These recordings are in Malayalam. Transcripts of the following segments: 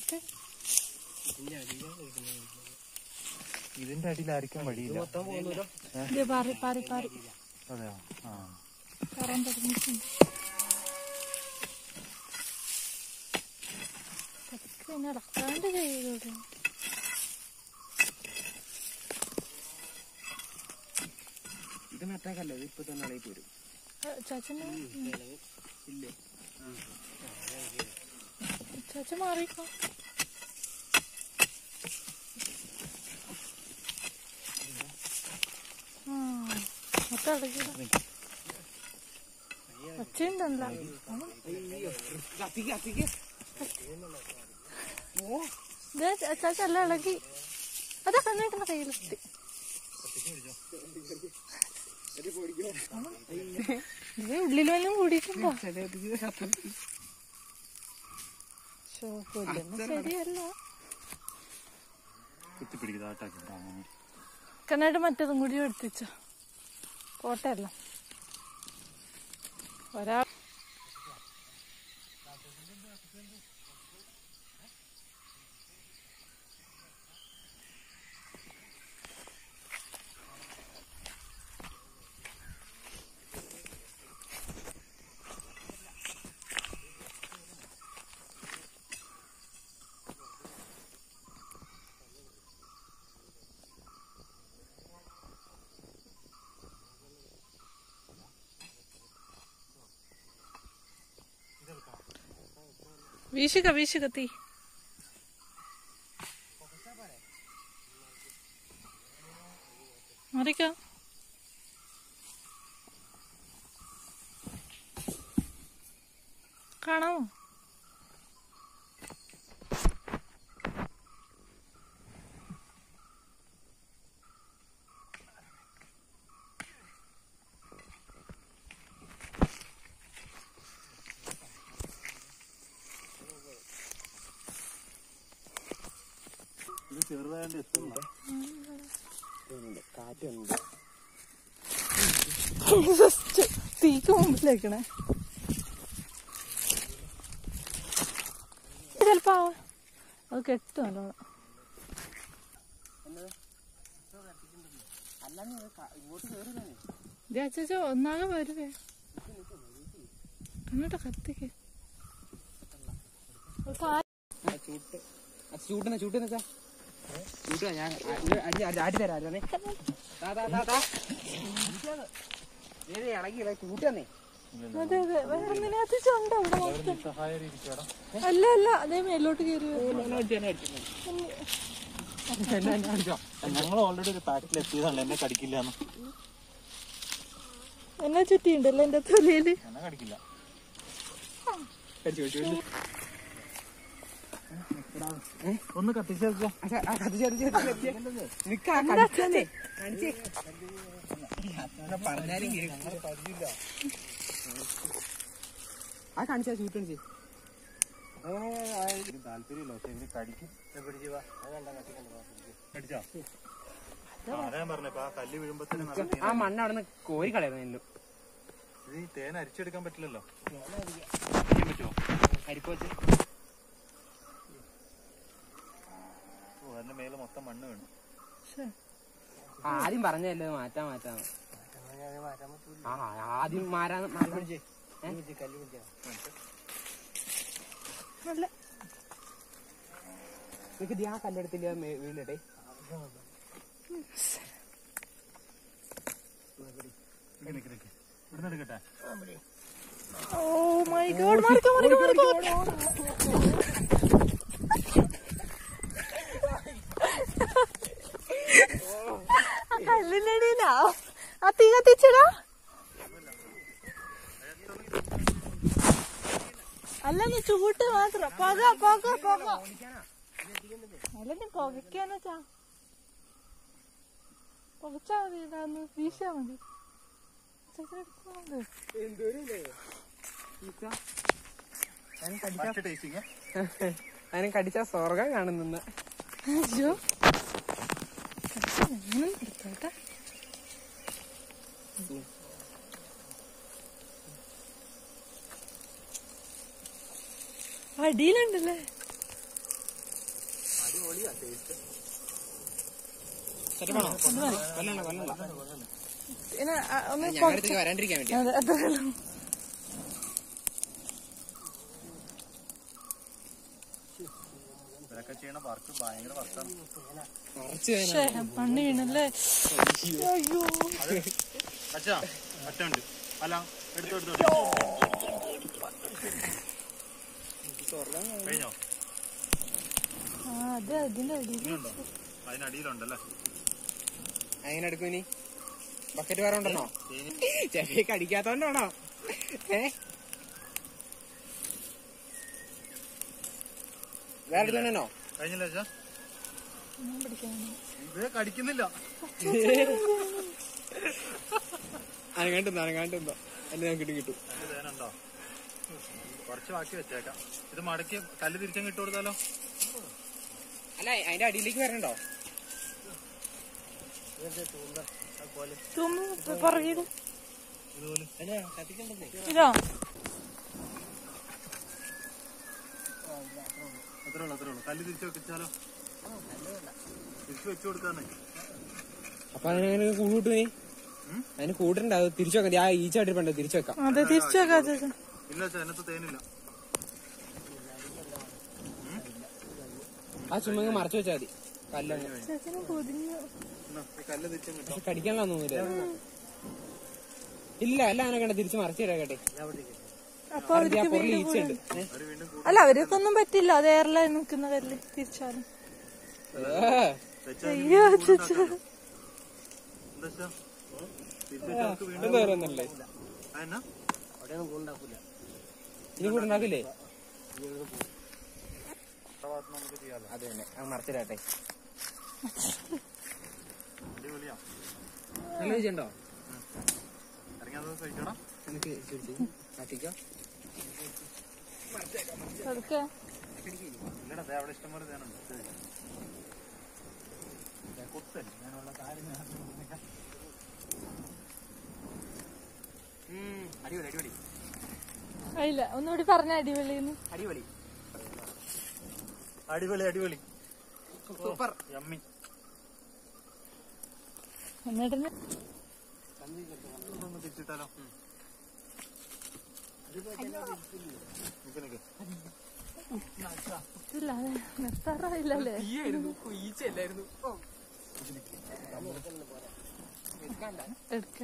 ഇട്ട് ഇതിന്റെ അടിയിലായിരിക്കും വഴിയില്ല ഇത് പാറി പാറി പാറി അതെയോ ആ കയറാൻ തുടങ്ങിയിട്ടുണ്ട് പതുക്കെ നടക്കാണ്ട് ചെയ്തോടെ ഇത് നട്ടാക്കല്ല ഇത് ഇപ്പൊ തന്നെ ഇളകി പോരും ചാച്ചന് ഇല്ലേ ചാച്ച മാറിക്കോ ആ മൊത്തം അടക്കിട ഒച്ചയുണ്ടല്ല കത്തിക്ക് കത്തിക്ക് ചാച്ച എല്ലാം ഇളകി അതാ കണ്ണേട്ടന്റെ കയ്യിലെത്തി ഇത് ഉള്ളിൽ വല്ലതും കൂടിയിട്ടുണ്ടോ ശോ, കൊല്ലുന്നത് ശരിയല്ല കുത്തിപ്പിടിക്കുന്നതായിട്ടാക്കി കണ്ണായിട്ട് മറ്റതും കൂടി എടുത്തിച്ചോ കോട്ടയല്ല ഒരാൾ വീശുക വീശുക തീ മറിക്ക കാണാമോ ഇത് ചെറുതായിട്ട് എത്തുന്നുണ്ടോ കാറ്റുണ്ട് ജസ്റ്റ് തീക്ക് മുമ്പിലേക്കണേ ചിലപ്പോ ആവും. അത് കെട്ടും നല്ലോണം അല്ലാതെ ഇങ്ങോട്ട് കയറില്ലേ ചേച്ചോ ഒന്നാകെ വരുവേ അങ്ങോട്ട് കത്തിക്ക് അത് കാ- ചൂട്ട് ചൂട്ടുന്ന ചൂട്ടുന്ന ചാ ചൂട്ടുക ഞാൻ അടി അടി ആട്ടി തരാം അല്ലേ താ താ താ താ ഏത് ഇളകിയില്ല ചൂട്ടുന്നേ അതെ അതെ വേറെ എന്തിനകത്ത് ചുണ്ട അവിടെ മൊത്തം സഹായം ഇരിക്കടാ അല്ല അല്ല അതേ മേലോട്ട് കയറി ഞങ്ങൾ ഓൾറെഡി ഒരു പാക്കിൽ എത്തിയതാണ് എന്നെ കടിക്കില്ലാന്ന് എന്നാ ചുറ്റിയുണ്ടല്ലോ എന്റെ തൊലയില് എന്നെ കടിക്കില്ല ഒന്ന് കത്തിച്ചു പറഞ്ഞാലും ആ കാണിച്ചാ ചൂട്ട് കാണിച്ചേ താല്പര്യമില്ല പക്ഷെ ഇവര് കടിക്കും കടിച്ചോ അതാ ഞാൻ പറഞ്ഞേ ഇപ്പൊ ആ കല്ല് വീഴുമ്പോ തന്നെ നല്ല ആ മണ്ണ് അവിടെ നിന്ന് കോരി കളയുന്നു എല്ലാം ഇത് ഈ തേൻ അരിച്ചെടുക്കാൻ പറ്റില്ലല്ലോ ചെയ്യാൻ പറ്റുമോ അരിപ്പ് വെച്ച് ഓ അതിന്റെ മേലെ മൊത്തം മണ്ണ് വീണു ശ്ശെ. ആദ്യം പറഞ്ഞല്ലേ ഇത് മാറ്റാൻ മാറ്റാൻ ആ ആദ്യം മാറാൻ മാറാൻ നല്ല നിനക്ക് ആ കല്ലെടുത്തില്ല വീണിട്ടെ നിക്ക് നിക്ക് നിക്ക്. ഇവിടുന്ന് എടുക്കട്ടെ ഓ മൈ ഗോഡ് മാറിക്കോ മാറിക്കോ മാറിക്കോ ആ കല്ലിന്റെ അടിയിലാ ആ തീ കത്തിച്ചടാ അല്ല നീ ചൂട്ട് മാത്രം പക പക പക അല്ല നീ പുകയ്ക്കാന്ന് വെച്ചാ പുകച്ചാ മതി ഇതാന്ന് വീശാ മതി ചേച്ചി ഫസ്റ്റ് ടേസ്റ്റിങ് അതിനെ കടിച്ച സ്വർഗം കാണുന്ന അയ്യോ അങ്ങനെ എടുത്തോട്ടെ അടിയിലുണ്ടല്ലേ സെറ്റപ്പാണോ കൊല്ലണ്ട കൊല്ലണ്ട പിന്നെ ആ, ഒന്ന് ഞങ്ങളുടെ അടുത്തേക്ക് വരാണ്ടിരിക്കാൻ വേണ്ടി അതെ അത്രേ ഉള്ളൂ ഇവരൊക്കെ ചെയ്യണ വർക്ക് ഭയങ്കര വർക്കാണ് കുറച്ച് വേദന. ശ്ശേ, മണ്ണ് വീണല്ലേ അയ്യോ അച്ഛാ അച്ഛ ഉണ്ട് അല്ല എടുത്തു എടുത്തു എടുത്തു. കഴിഞ്ഞോ ആ അത് അതിന്റെ അടിയിൽ ഇനിയുണ്ടോ അതിനടിയിലുണ്ടല്ലേ എങ്ങനെ എടുക്കും ഇനി ബക്കറ്റ് വേറെ ഉണ്ടെന്നോ ചെവിയൊക്കെ അടിക്കാത്തോണ്ടാണോ ഏ വേറെ എടുക്കണോ കഴിഞ്ഞില്ല അച്ഛാ ഞാൻ പിടിക്കാനാണ് ഇത് കടിക്കുന്നില്ല അനങ്ങാണ്ടെന്നോ അനങ്ങാണ്ടെന്നോ എന്നെ ഞാൻ കിട്ടും കിട്ടും ഇത് തേനുണ്ടോ കുറച്ച് ബാക്കി വെച്ചേക്കാം ഇത് മടക്കി കല്ല് തിരിച്ചങ്ങ് ഇട്ട് കൊടുത്താലോ അല്ല അതിന്റെ അടിയിലേക്ക് വരണോ തുമ്മ പുറകില് ഇതുപോലെ ഇതോ അത്രേ ഉള്ളൂ അത്രേ ഉള്ളൂ കല്ല് തിരിച്ച് വെച്ചാലോ തിരിച്ച് വെച്ചു കൊടുക്കാന്നേ അപ്പൊ അതിനങ്ങനെ കൂട്ട് നീ അതിന് കൂട്ടുണ്ട് അത് തിരിച്ചു വെക്കാം ആ ഈച്ച അടിപ്പണ്ട തിരിച്ചു വെക്കാം അതെ തിരിച്ചു വെക്കാം ചേച്ചാ ഇല്ല അച്ഛാ അതിനകത്ത് തേനില്ല ആ ചുമ്മാ മറച്ചു വെച്ചാൽ മതി കല്ലങ്ങ് ചേച്ചനെ പൊതിഞ്ഞു എന്നാ, ഈ കല്ല് തിരിച്ചങ്ങ് ഇട്ടോ പക്ഷെ കടിക്കാനുള്ള തോന്നില്ല ഇല്ല അല്ല അങ്ങനെ കണ്ട തിരിച്ച് മറച്ചു തരാം കേട്ടെ അപ്പൊ ആ അവർക്ക് പൊറല് വീണ്ടും ഈച്ച ഉണ്ട് അവര് വീണ്ടും കൂടും. അല്ല അവർക്കൊന്നും പറ്റില്ല അത് എയറിലായി നിൽക്കുന്ന കല്ല് തിരിച്ചാലും വെച്ചാ അയ്യോ ചേച്ചാ എന്താ അച്ഛാ? തിരിച്ച് വെച്ചാ അവർക്ക് വീണ്ടും എന്താ പറയുന്നല്ലേ അതെന്നാ ഇനി കൂടുണ്ടാക്കില്ലേ ഭാഗത്ത് നമുക്ക് ചെയ്യാലോ അത് തന്നെ അത് മറച്ചു തരാട്ടെ അടിപൊളിയാ നല്ല ഈച്ചുണ്ടോ ഇറങ്ങി അത് കഴിക്കണം എനിക്ക് കാട്ടിക്കോ അതൊക്കെ ഇല്ലടാ ദേ അവിടെ ഇഷ്ടംപോലെ തേനുണ്ട് ദേ കുത്തല്ലേ ഞാനുള്ള കാര്യം ഞാൻ പറഞ്ഞേക്കാം. അടിപൊളി അടിപൊളി ഇല്ല ഒന്നുകൂടി പറഞ്ഞ അടിപൊളിന്ന് അടിപൊളി അടിപൊളി അടിപൊളി സൂപ്പർ യമ്മി എന്നിട്ട് ഒന്ന് തിരിച്ചിട്ടാലോ നിക്ക് നിക്ക് ഇല്ല അതെ നിർത്താറായില്ലല്ലേ ഈയായിരുന്നു ഈച്ചയല്ലായിരുന്നു എടുക്കാൻ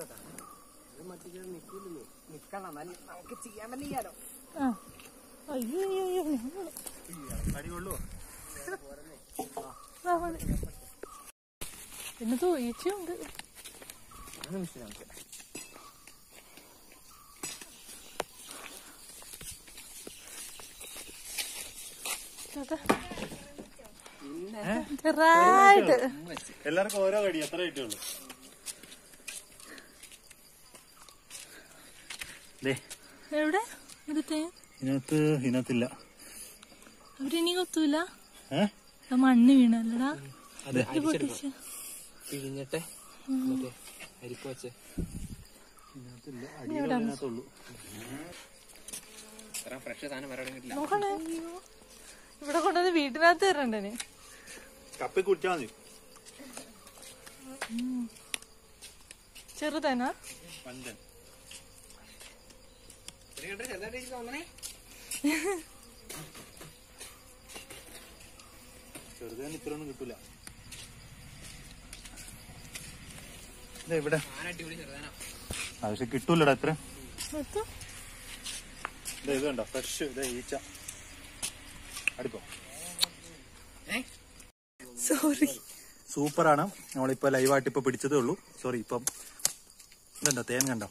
നിക്കണം നമുക്ക് ചെയ്യാൻ പറ്റില്ലാലോ ആ അയ്യോ അയ്യോ അയ്യോ ഞങ്ങള് അടി കൊള്ളുവോ ആ, മതി. പിന്നെ തോയിച്ചുണ്ട് നിമിഷം നമുക്ക് ചെറുതായിട്ട് എല്ലാവർക്കും ഓരോ കടി എത്ര കിട്ടുള്ളൂ ദേ എവിടെ എടുത്തേ ഇതിനകത്ത് ഇതിനകത്തില്ല അവരിനി കൊത്തൂല ഏ ആ മണ്ണ് വീണല്ലടാ അതെ ഇത് പൊട്ടിച്ച പിഴിഞ്ഞിട്ടെ എന്നിട്ട് അരിപ്പ് വെച്ച് ഇതിനകത്തില്ല അടിയിലും അതിനകത്തുള്ളൂ ഇത്ര ഫ്രഷ് സാധനം വേറെ എവിടെയും കിട്ടില്ല നോക്കണേ ഇവിടെ കൊണ്ടുവന്ന് വീട്ടിനകത്ത് തരണ്ടേ കപ്പി കുടിച്ചാൽ മതി ചെറുതനാ പഞ്ചൻ ചെറുതേന് ഇത്രയൊന്നും കിട്ടൂല ദേ ഇവിടെ അടിപൊളി ചെറുതാനാ ആ, പക്ഷെ കിട്ടൂലടാ ഇത്ര നിർത്തും ദേ ഇത് കണ്ടോ ഫ്രഷ് ഇതേ ഈച്ച അടുക്കോ സോറി സൂപ്പറാണ് നമ്മളിപ്പോ ലൈവായിട്ട് ഇപ്പൊ പിടിച്ചതേ ഉള്ളൂ സോറി ഇപ്പം ഇതുണ്ടോ തേൻ കണ്ടോ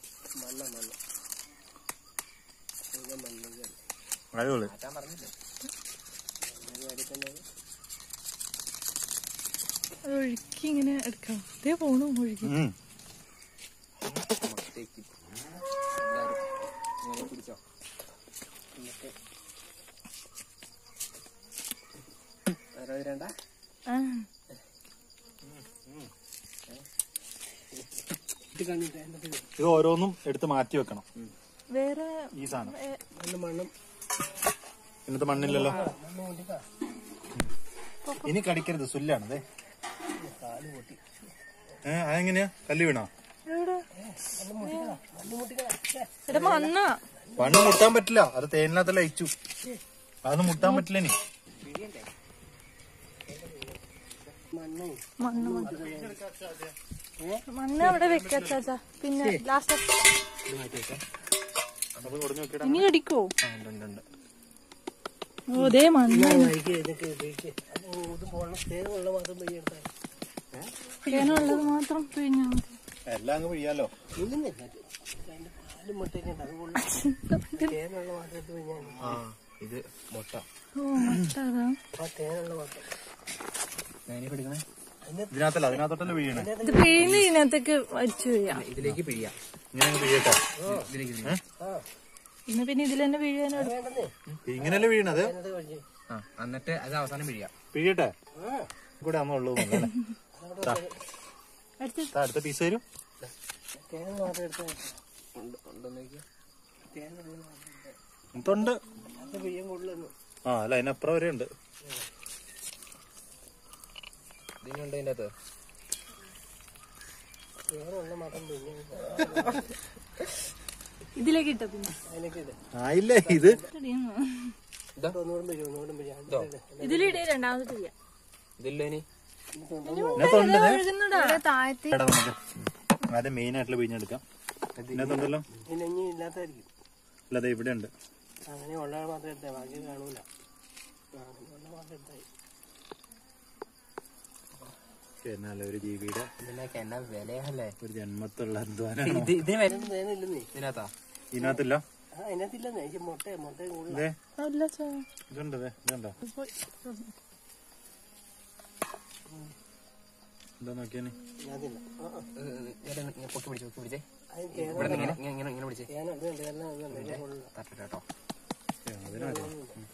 അടിപൊളി ഞാൻ പറഞ്ഞില്ലേ അത് ഒഴുക്കി ഇങ്ങനെ എടുക്കണം ഇതേ പോണു ഒഴുകി ഉം. മൊത്തത്തേക്ക് എല്ലാവരും ഇങ്ങനെ പിടിച്ചോ എന്നിട്ട് വേറെ വരണ്ട ആ ഇത് കണ്ടിട്ട് എന്നിട്ട് ഇത് ഓരോന്നും എടുത്ത് മാറ്റി വെക്കണം വേറെ ഈ സാധനം ഏ, മണ്ണും മണ്ണും ഇന്നത്തെ മണ്ണില്ലല്ലോ ഇനി കടിക്കരുത് സുല്ലാണത് ഏ അതെങ്ങനെയാ കല്ല് വീണോ എവിടെ? എടാ മണ്ണാ പണ്ട് മുട്ടാൻ പറ്റില്ല അത് തേനിനകത്തല്ല അയച്ചു അതൊന്നും മുട്ടാൻ പറ്റില്ല ഇനി മണ്ണ് മണ്ണ്. മണ്ണ് അവിടെ വെക്കാ ചാച്ചാ പിന്നെ ലാസ്റ്റ് അത് കൊടുഞ്ഞു നോക്കിയിട്ട് ഇനി കടിക്കോ ആ, ഉണ്ട്, ഉണ്ട്, ഉണ്ട്. ഓ ദേ മണ്ണ് തേനുള്ളത് മാത്രം പിഴിഞ്ഞാ മതി എല്ലാം അങ്ങ് പിഴിയാലോ ആ ഇത് മുട്ട ഓ മുട്ട അതാ ഞാനീ പിടിക്കണേ ഇതിനകത്തല്ല അതിനകത്തോട്ടല്ലേ പിഴിയണേ ഇത് പിഴിഞ്ഞ് ഇതിനകത്തേക്ക് വച്ചു ചെയ്യാം ഇതിലേക്ക് പിഴിയാം ഇങ്ങനെ അങ്ങ് പിഴിയട്ടെ ഇതിലേക്ക് ഇതിലേക്ക്. പിന്നെ പിന്നെ ഇതിൽ തന്നെ പിഴിയാനും ഇങ്ങനെയല്ലേ വീണത് ആ എന്നിട്ട് അത് അവസാനം പിഴിയാം പിഴിയട്ടെ കൂടെ അമ്മ ഉള്ളൂ എന്നല്ലേ? ദാ, അടുത്ത് ദാ അടുത്ത പീസ് തരും ഇതുണ്ട് ആ അല്ല അതിനപ്പുറം വരെ ഉണ്ട് ഇതിനുണ്ട് അതിന്റെ അകത്ത് ഇതിലേക്ക് ഇട്ടോ പിന്നെ ആയില്ലേ ഇത് ഇതാ ഇതോ ഇതിലിടേ രണ്ടാമത് പിഴിയാം ഇതില്ലോ ഇനി ഇതിനകത്തുണ്ട് ദേ. ഒഴുകുന്നടാ താഴത്തെ എടാ നമുക്ക് ആദ്യം മെയിൻ ആയിട്ടുള്ള പിഴിഞ്ഞെടുക്കാം ഇതിനകത്തുണ്ടല്ലോ പിന്നെ ഇനി ഇല്ലാത്തായിരിക്കും അല്ല അതെ ഇവിടെ ഉണ്ട് അങ്ങനെ ഉള്ള മാത്രം എടുത്താൽ ബാക്കി കാണൂല ആ, അങ്ങനെ ഉള്ള മാത്രം എടുത്താൽ എന്നാലും ഒരു ജീവിയുടെ ഇതിനൊക്കെ എന്നാ വിലയല്ലേ ഒരു ജന്മത്തുള്ള അധ്വാനം ഇത് ഇതിന് വില തേനില്ലെന്നേ ഇതിനകത്താ ഇതിനകത്തില്ല ആ അതിനകത്തില്ലെന്നേ പക്ഷെ മുട്ട മുട്ട കൂടുതൽ ഇതേ അല്ല ചാ ഇതുണ്ട് ദേ, ഇതുണ്ടോ എന്താ നോക്കിയാ നീ അതില്ല ആ, ആ. ഇങ്ങനെ പൊക്കി പിടിച്ച് പൊക്കി പിടിച്ചേ അതിന് തേൻ ഇവിടെ നിന്ന് ഇങ്ങനെ ഇങ്ങനെ ഇങ്ങനെ ഇങ്ങനെ പിടിച്ചേ തേനുണ്ട് ഇതെല്ലാം ഇതുണ്ട് ഇതിന്റെ മുകളിൽ തട്ടിട്ട് കേട്ടോ അതിനകത്ത്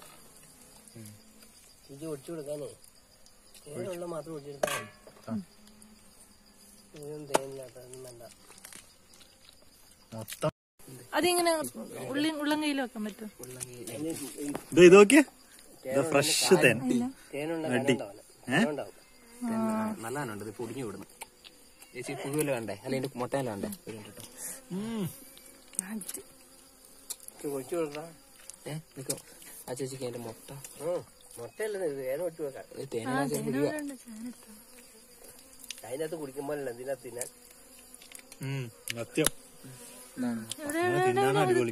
ഇത് ഒടിച്ചു കൊടുക്കാനേ തേനുള്ള മാത്രം ഒടിച്ചെടുത്താൽ മതി ഇതൊന്നും തേനില്ലാത്ത ഒന്നും വേണ്ട മൊത്തം അതിങ്ങനെ ഉള്ളി ഉള്ളം കയ്യിൽ വെക്കാൻ പറ്റും അതിന് ഈ ഇത് ഇത് നോക്കിയേ ഇത് ഫ്രഷ് തേൻ തേനുള്ള അടി. കനുണ്ടാവില്ല ഏ? ഉണ്ടാവും നല്ലതാണുണ്ട് ഇത് പൊടിഞ്ഞു വിടുന്നു ചേച്ചി പുഴുവല്ല വേണ്ടേ അല്ല ഇതിന്റെ മുട്ടയല്ല വേണ്ടേ ഒരു മിനിറ്റ് കേട്ടോ ഒടിച്ചു കൊടുക്കാം ഏ നിക്കോ ആ ചേച്ചിക്ക് അതിന്റെ മുട്ട ഉം. മുട്ടയല്ലേ ഇത് തേൻ ഒടിച്ചു വെക്കാം ഇത് തേനാ പിടിക്കുക അതിനകത്ത് കുടിക്കുമ്പോഴല്ല ഇതിനകത്ത് തിന്നാൻ ഉം, സത്യം എവിടെ തിന്നാൻ അടിപൊളി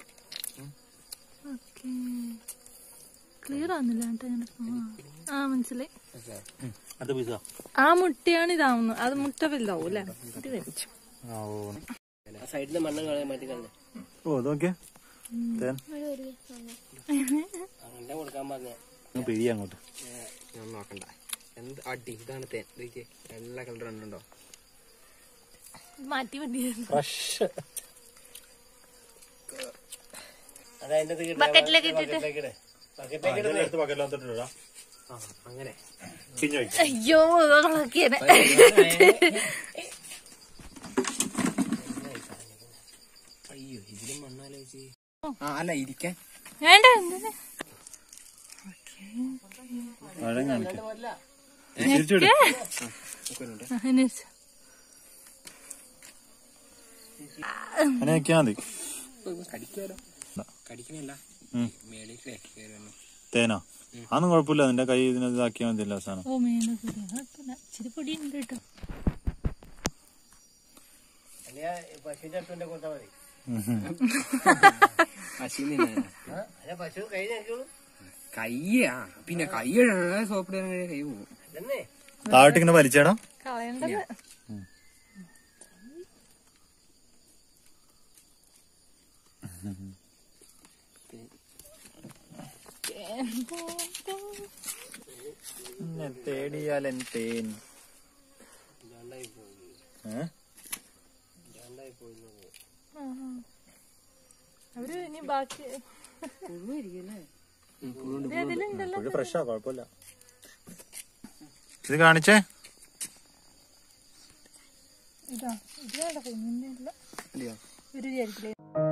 ഓക്കെ ക്ലിയർ ആവുന്നില്ല കേട്ടോ ഇങ്ങനെ. ആ. ആ മനസ്സിലായി ഉം, അടുത്ത പീസാ ആ മുട്ടയാണ് ഇതാവുന്നത് അത് മുട്ട വലുതാവും അല്ലേ ഇത് വലിച്ചു ആ ഓ ആ സൈഡിലെ മണ്ണ് കളയാൻ മാറ്റി കളഞ്ഞേ ഓ ഇത് നോക്കിയേ തേൻ അങ്ങനെ കൊടുക്കാൻ പറഞ്ഞ ഒന്ന് പിഴിയാ അങ്ങോട്ട് ഞാൻ നോക്കണ്ട എന്ത് അടി ഇതാണ് തേൻ ഇതൊക്കെ എല്ലാ കളറും ഉണ്ടോ മാറ്റി മതിയായിരുന്നു ഫ്രഷ് അത് അതിന്റെ ബക്കറ്റിലേക്ക് ഇട്ടിട്ട് ബക്കറ്റിലേക്ക് എടുത്ത് പകലാത്തിട്ടാ ആ അങ്ങനെ പിഞ്ഞു അയ്യോ നോക്കിയത് അയ്യോ ഇതിലും മണ്ണാലോ ചേച്ചി ആ അല്ല ഇരിക്കാൻ വേണ്ട എന്തിന് മഴ കാണിക്കാം തിരിച്ചുവിട് അതിന് അങ്ങനെ വെക്കാ മതി കടിക്കാലോ കടിക്കണില്ല ഉം. മേലേക്ക് കയറുന്നു തേനാ അതൊന്നും കുഴപ്പമില്ല നിന്റെ കൈ ഇതിനകത്ത് ഇതാക്കിയാൽ മതിയല്ലോ അവസാനം ഓ മീന കുഴപ്പമില്ല ഇച്ചിരി പൊടി ഉണ്ട് കേട്ടോ പശുവിന്റെ അടുത്തിന്റെ കൊടുത്താൽ മതി പശുവിന് ആ അല്ല പശു കൈ നോക്കിയോളൂ കയ്യാ പിന്നെ കൈ സോപ്പിടാൻ കൈ പോകും അതന്നെ താഴോട്ട് ഇങ്ങനെ വലിച്ചേടാ കളയേണ്ടത് തേടിയാലൻ തേൻ രണ്ടായി പോയി ഏ? രണ്ടായി പോയി ആഹാ. അവര് ഇനി ബാക്കി ഇത് ഇതിലുണ്ടല്ലോ പുഴു ഫ്രഷാ കുഴപ്പമില്ല ഇത് കാണിച്ചേ ഇതാ ഇത് വേണ്ട കുഞ്ഞിന്റെ അല്ല അതെയോ ഒരു വിചാരിക്കില്ലേ